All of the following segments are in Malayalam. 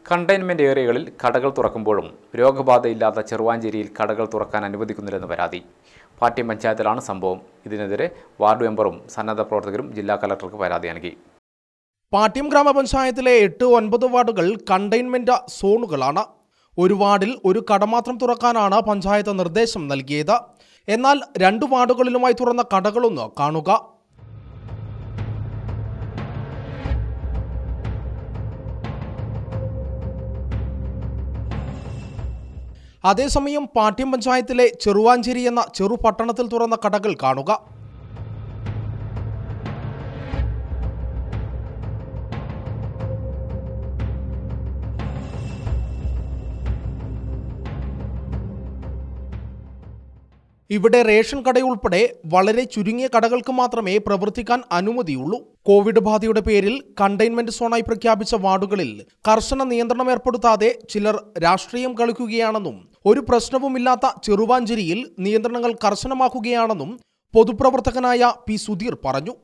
കണ്ടെയ്ൻമെന്റ് ഏരിയകളിൽ കടകൾ തുറക്കുമ്പോഴും രോഗബാധയില്ലാത്ത ചെറുവാഞ്ചേരിയിൽ കടകൾ തുറക്കാൻ അനുവദിക്കുന്നില്ലെന്ന് പരാതി പാട്യം പഞ്ചായത്തിലാണ് സംഭവം ഇതിനെതിരെ വാർഡ് മെമ്പറും സന്നദ്ധ പ്രവർത്തകരും ജില്ലാ കലക്ടർക്ക് പരാതി നൽകി പാട്യം ഗ്രാമപഞ്ചായത്തിലെ എട്ട് ഒൻപത് വാർഡുകൾ കണ്ടെയ്ൻമെന്റ് സോണുകളാണ് ഒരു വാർഡിൽ ഒരു കട മാത്രം തുറക്കാനാണ് പഞ്ചായത്ത് നിർദ്ദേശം നൽകിയത് എന്നാൽ രണ്ട് വാർഡുകളിലുമായി തുറന്ന കടകളൊന്ന് കാണുക അതേസമയം പാട്യം പഞ്ചായത്തിലെ ചെറുവാഞ്ചേരി എന്ന ചെറു പട്ടണത്തിൽ തുറന്ന കടകൾ കാണുക ഇവിടെ റേഷൻ കടയുൾപ്പെടെ വളരെ ചുരുങ്ങിയ കടകൾക്ക് മാത്രമേ പ്രവർത്തിക്കാൻ അനുമതിയുള്ളൂ കോവിഡ് ബാധയുടെ പേരിൽ കണ്ടെയ്ൻമെന്റ് സോണായി പ്രഖ്യാപിച്ച വാർഡുകളിൽ കർശന നിയന്ത്രണം ഏർപ്പെടുത്താതെ ചിലർ രാഷ്ട്രീയം കളിക്കുകയാണെന്നും ഒരു പ്രശ്നവുമില്ലാത്ത ചെറുവാഞ്ചേരിയിൽ നിയന്ത്രണങ്ങൾ കർശനമാക്കുകയാണെന്നും പൊതുപ്രവർത്തകനായ പി സുധീർ പറഞ്ഞു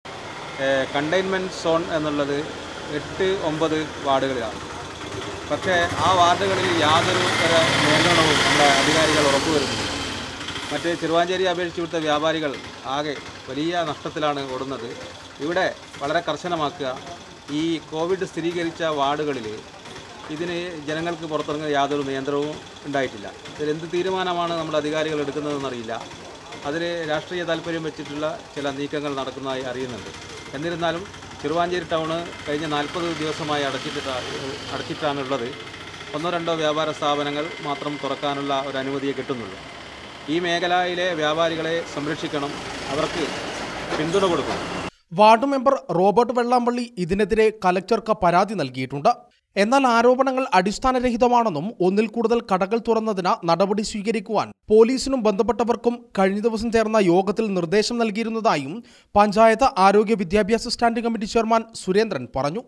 കണ്ടെയ്ൻമെൻറ്റ് സോൺ എന്നുള്ളത് എട്ട് ഒമ്പത് വാർഡുകളിലാണ് പക്ഷേ ആ വാർഡുകളിൽ യാതൊരു തര നിയന്ത്രണവും നമ്മുടെ അധികാരികൾ ഉറപ്പുവരുന്നില്ല മറ്റ് ചെറുവാഞ്ചേരി അപേക്ഷിച്ച് കൊടുത്ത വ്യാപാരികൾ ആകെ വലിയ നഷ്ടത്തിലാണ് ഓടുന്നത് ഇവിടെ വളരെ കർശനമാക്കുക ഈ കോവിഡ് സ്ഥിരീകരിച്ച വാർഡുകളിൽ ഇതിന് ജനങ്ങൾക്ക് പുറത്തിറങ്ങുന്ന യാതൊരു നിയന്ത്രണവും ഉണ്ടായിട്ടില്ല ഇതിൽ എന്ത് തീരുമാനമാണ് നമ്മുടെ അധികാരികൾ എടുക്കുന്നതെന്നറിയില്ല അതിൽ രാഷ്ട്രീയ താല്പര്യം വെച്ചിട്ടുള്ള ചില നീക്കങ്ങൾ നടക്കുന്നതായി അറിയുന്നുണ്ട് എന്നിരുന്നാലും ചെറുവാഞ്ചേരി ടൗണ് കഴിഞ്ഞ നാൽപ്പത് ദിവസമായി അടച്ചിട്ടിട്ട അടച്ചിട്ടാണുള്ളത് ഒന്നോ രണ്ടോ വ്യാപാര സ്ഥാപനങ്ങൾ മാത്രം തുറക്കാനുള്ള ഒരു അനുമതിയെ കിട്ടുന്നുള്ളൂ ഈ മേഖലയിലെ വ്യാപാരികളെ സംരക്ഷിക്കണം അവർക്ക് പിന്തുണ കൊടുക്കണം വാർഡ് മെമ്പർ റോബർട്ട് വെള്ളാമ്പള്ളി ഇതിനെതിരെ കലക്ടർക്ക് പരാതി നൽകിയിട്ടുണ്ട് എന്നാൽ ആരോപണങ്ങൾ അടിസ്ഥാനരഹിതമാണെന്നും ഒന്നിൽ കൂടുതൽ കടകൾ തുറന്നതിന് നടപടി സ്വീകരിക്കുവാൻ പോലീസിനും ബന്ധപ്പെട്ടവർക്കും കഴിഞ്ഞ ദിവസം ചേർന്ന യോഗത്തിൽ നിർദ്ദേശം നൽകിയിരുന്നതായും പഞ്ചായത്ത് ആരോഗ്യ വിദ്യാഭ്യാസ സ്റ്റാൻഡിംഗ് കമ്മിറ്റി ചെയർമാൻ സുരേന്ദ്രൻ പറഞ്ഞു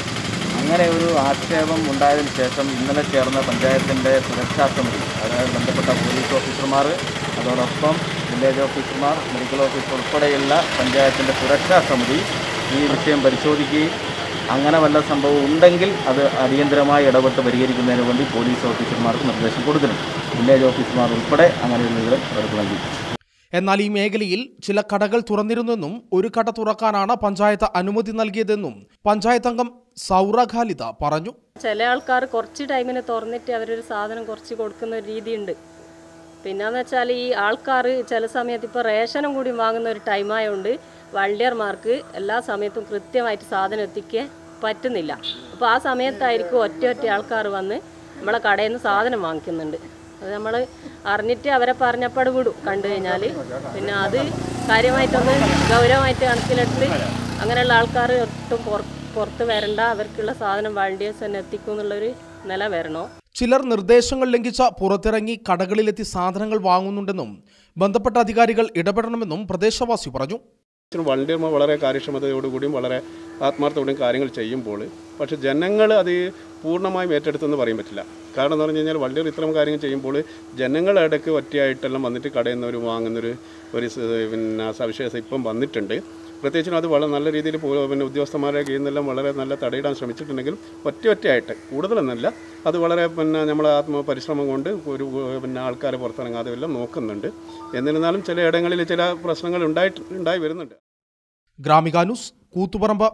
അങ്ങനെ ഒരു ആക്ഷേപം ഉണ്ടായതിനു ശേഷം ഇന്നലെ ചേർന്ന പഞ്ചായത്തിൻ്റെ സുരക്ഷാ സമിതി അതായത് ബന്ധപ്പെട്ട പോലീസ് ഓഫീസർമാർ അതോടൊപ്പം വില്ലേജ് ഓഫീസർമാർ മെഡിക്കൽ ഓഫീസർ ഉൾപ്പെടെയുള്ള പഞ്ചായത്തിൻ്റെ സുരക്ഷാ സമിതി ഈ വിഷയം പരിശോധിക്കുകയും അങ്ങനെ വല്ല സംഭവം ഉണ്ടെങ്കിൽ അത് അടിയന്തരമായി ഇടപെട്ട് പരിഹരിക്കുന്നതിന് വേണ്ടി പോലീസ് ഓഫീസർമാർക്ക് നിർദ്ദേശം കൊടുത്തിട്ടുണ്ട് വില്ലേജ് ഓഫീസർമാർ ഉൾപ്പെടെ അങ്ങനെയുള്ള വിവരം അവർക്ക് നൽകി എന്നാൽ ഈ മേഖലയിൽ ചില കടകൾ തുറന്നിരുന്നെന്നും ഒരു കട തുറക്കാനാണ് പഞ്ചായത്ത് അനുമതി നൽകിയതെന്നും പഞ്ചായത്ത് അംഗം സൗറ ഖാലിദ പറഞ്ഞു ചില ആൾക്കാർ കുറച്ച് ടൈമിന് തുറന്നിട്ട് അവരൊരു സാധനം കുറച്ച് കൊടുക്കുന്ന ഒരു രീതിയുണ്ട് പിന്നെന്ന് വെച്ചാൽ ഈ ആൾക്കാർ ചില സമയത്ത് ഇപ്പോൾ റേഷനും കൂടി വാങ്ങുന്ന ഒരു ടൈമായതുകൊണ്ട് വണ്ടിയർമാർക്ക് എല്ലാ സമയത്തും കൃത്യമായിട്ട് സാധനം എത്തിക്കാൻ പറ്റുന്നില്ല അപ്പോൾ ആ സമയത്തായിരിക്കും ഒറ്റ ഒറ്റ ആൾക്കാർ വന്ന് നമ്മളെ കടയിൽ നിന്ന് സാധനം വാങ്ങിക്കുന്നുണ്ട് അത് നമ്മൾ അറിഞ്ഞിട്ട് അവരെ പറഞ്ഞപ്പാട് വിടും കണ്ടു കഴിഞ്ഞാൽ പിന്നെ അത് കാര്യമായിട്ടൊന്ന് ഗൗരവമായിട്ട് കണക്കിലെടുത്ത് അങ്ങനെയുള്ള ആൾക്കാർ ഒട്ടും പുറ- പുറത്ത് വരണ്ട അവർക്കുള്ള സാധനം വാളണ്ടിയേഴ്സ് തന്നെ എത്തിക്കും എന്നുള്ളൊരു നില വരണോ ചിലർ നിർദ്ദേശങ്ങൾ ലംഘിച്ച പുറത്തിറങ്ങി കടകളിലെത്തി സാധനങ്ങൾ വാങ്ങുന്നുണ്ടെന്നും ബന്ധപ്പെട്ട അധികാരികൾ ഇടപെടണമെന്നും പ്രദേശവാസി പറഞ്ഞു വളണ്ടിയർമാർ വളരെ കാര്യക്ഷമതയോടുകൂടിയും വളരെ ആത്മാർത്ഥത്തോടെയും കാര്യങ്ങൾ ചെയ്യുമ്പോൾ പക്ഷേ ജനങ്ങൾ അത് പൂർണ്ണമായും ഏറ്റെടുത്തെന്ന് പറയാൻ പറ്റില്ല കാരണം എന്ന് പറഞ്ഞു കഴിഞ്ഞാൽ വളണ്ടിയർ ഇത്തരം കാര്യങ്ങൾ ചെയ്യുമ്പോൾ ജനങ്ങളുടെ ഇടയ്ക്ക് ഒറ്റയായിട്ടെല്ലാം വന്നിട്ട് കടയിൽ നിന്ന് ഒരു വാങ്ങുന്നൊരു ഒരു സ- പിന്നെ സവിശേഷത ഇപ്പം വന്നിട്ടുണ്ട് പ്രത്യേകിച്ചും അത് വളരെ നല്ല രീതിയിൽ പോ- പിന്നെ ഉദ്യോഗസ്ഥന്മാരെ കയ്യിൽ നിന്നെല്ലാം വളരെ നല്ല തടയിടാൻ ശ്രമിച്ചിട്ടുണ്ടെങ്കിലും ഒറ്റ ഒറ്റയായിട്ട് കൂടുതലൊന്നുമില്ല അത് വളരെ പിന്നെ നമ്മളെ ആത്മ പരിശ്രമം കൊണ്ട് ഒരു പിന്നെ ആൾക്കാർ പുറത്തിറങ്ങാതെ എല്ലാം നോക്കുന്നുണ്ട് എന്നിരുന്നാലും ചില ഇടങ്ങളിൽ ചില പ്രശ്നങ്ങൾ ഉണ്ടായിട്ട് ഉണ്ടായി വരുന്നുണ്ട് ഗ്രാമിക ന്യൂസ് കൂത്തുപറമ്പ്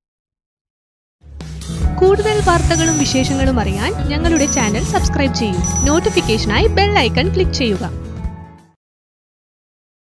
കൂടുതൽ വാർത്തകളും വിശേഷങ്ങളും അറിയാൻ ഞങ്ങളുടെ ചാനൽ സബ്സ്ക്രൈബ് ചെയ്യൂ നോട്ടിഫിക്കേഷനായി ബെൽ ഐക്കൺ ക്ലിക്ക് ചെയ്യുക